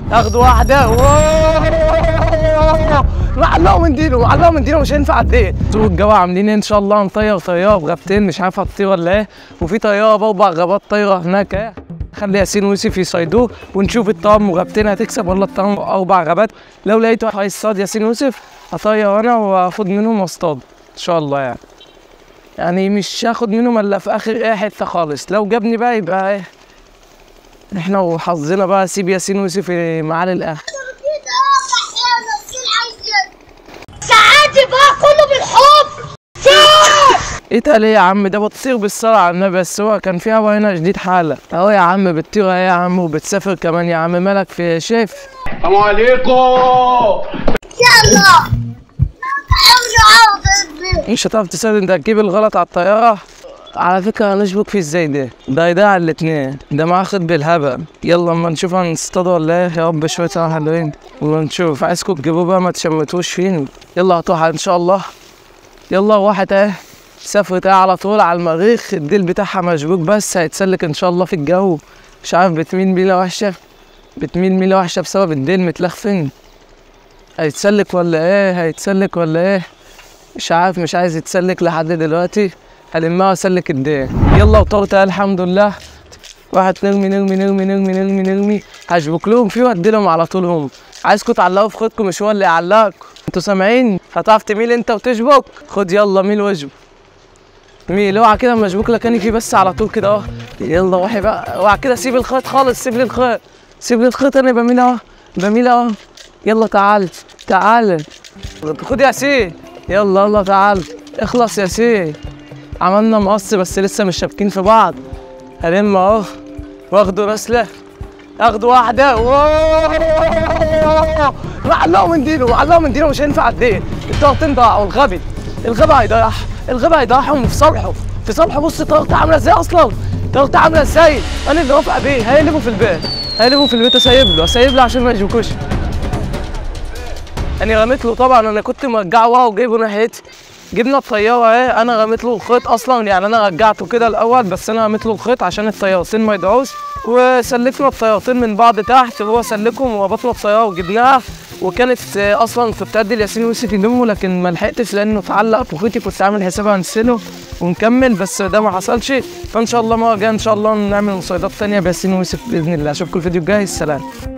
اخدوا واحده معلقوا من دينه معلقوا من دينه مش هينفع الدين سوق الجو عاملين ان شاء الله نطير طياره بغابتين مش عارف هتطير ولا ايه وفي طياره باربع غابات طايره هناك ايه خلي ياسين ويوسف يصيدوه ونشوف الطعم وغابتين هتكسب ولا الطعم اربع غابات لو لقيت واحد هيصطاد ياسين ويوسف هطير انا واخد منهم واصطاد ان شاء الله يعني يعني مش هاخد منهم الا في اخر ايه حته خالص لو جابني بقى يبقى ايه احنا وحظنا بقى سيب ياسين ويوسف معاه للاخر ساعاتي بقى كله بالحب ايه ده ليه يا عم ده بتطير بالصلاة على النبي بس هو كان في هوا هنا جديد حالة اهو يا عم بتطير اهي يا عم وبتسافر كمان يا عم مالك في شايف السلام عليكم يلا عمرو عوض مش هتعرف تسافر انت هتجيب الغلط على الطيارة على فكرة هنشبك في ازاي ده ده يضيع الاتنين ده ماخد بالهبل يلا اما نشوف هنصطاد ولا ايه يا رب شوية سوا حلوين ونشوف عايزكم تجيبوه بقى ما تشمتوش فين يلا هتروح ان شاء الله يلا واحد اهي سافرت اهي على طول على المريخ الديل بتاعها مشبوك بس هيتسلك ان شاء الله في الجو مش عارف بتميل ميلة وحشة بتميل ميلة وحشة بسبب الديل متلخفن هيتسلك ولا ايه هيتسلك ولا ايه مش عارف مش عايز يتسلك لحد دلوقتي هلمها واسلك الدين يلا وطرت اهي الحمد لله واحد نرمي نرمي نرمي نرمي نرمي نرمي هشبك لهم فيه وادي لهم على طول هم عايزكم تعلقوا في خدكم مش هو اللي يعلقكم انتوا سامعين هتعرف تميل انت وتشبك خد يلا ميل واشبك ميل اوعى كده مشبوك لكاني فيه بس على طول كده اهو يلا واحد بقى اوعى كده سيب الخيط خالص سيب لي الخيط سيب لي الخيط انا بميل اهو بميل اهو يلا تعال تعال خد يا سي يلا يلا تعال اخلص يا سي عملنا مقص بس لسه مش شابكين في بعض هلم اهو واخدوا رسلة اخدوا واحدة معلقوا من دينه معلقوا من دينه مش هينفع الدين الطاقتين ضاعوا الغبي الغبي هيضيعهم الغبي هيضيعهم في صالحه في صالحه بص طاقتي عاملة ازاي اصلا طاقتي عاملة ازاي انا اللي وافقة بيه هيقلبوا في البيت هيقلبوا في البيت اسيب له اسيب له عشان ما يجوكوش انا رميت له طبعا انا كنت مرجعه ورا وجايبه ناحيتي جبنا الطياره اهي انا رميت له الخيط اصلا يعني انا رجعته كده الاول بس انا رميت له الخيط عشان الطيارتين ما يضيعوش وسلكنا الطيارتين من بعض تحت هو سلكهم وربطنا الطياره وجبناها وكانت آه، اصلا في بتأدي الياسين ويوسف يلموا لكن ما لحقتش لانه اتعلق في خيطي كنت عامل حسابي هنسله ونكمل بس ده ما حصلش فان شاء الله المره الجايه ان شاء الله نعمل مصيدات تانية بياسين ويوسف باذن الله اشوفكم الفيديو الجاي السلام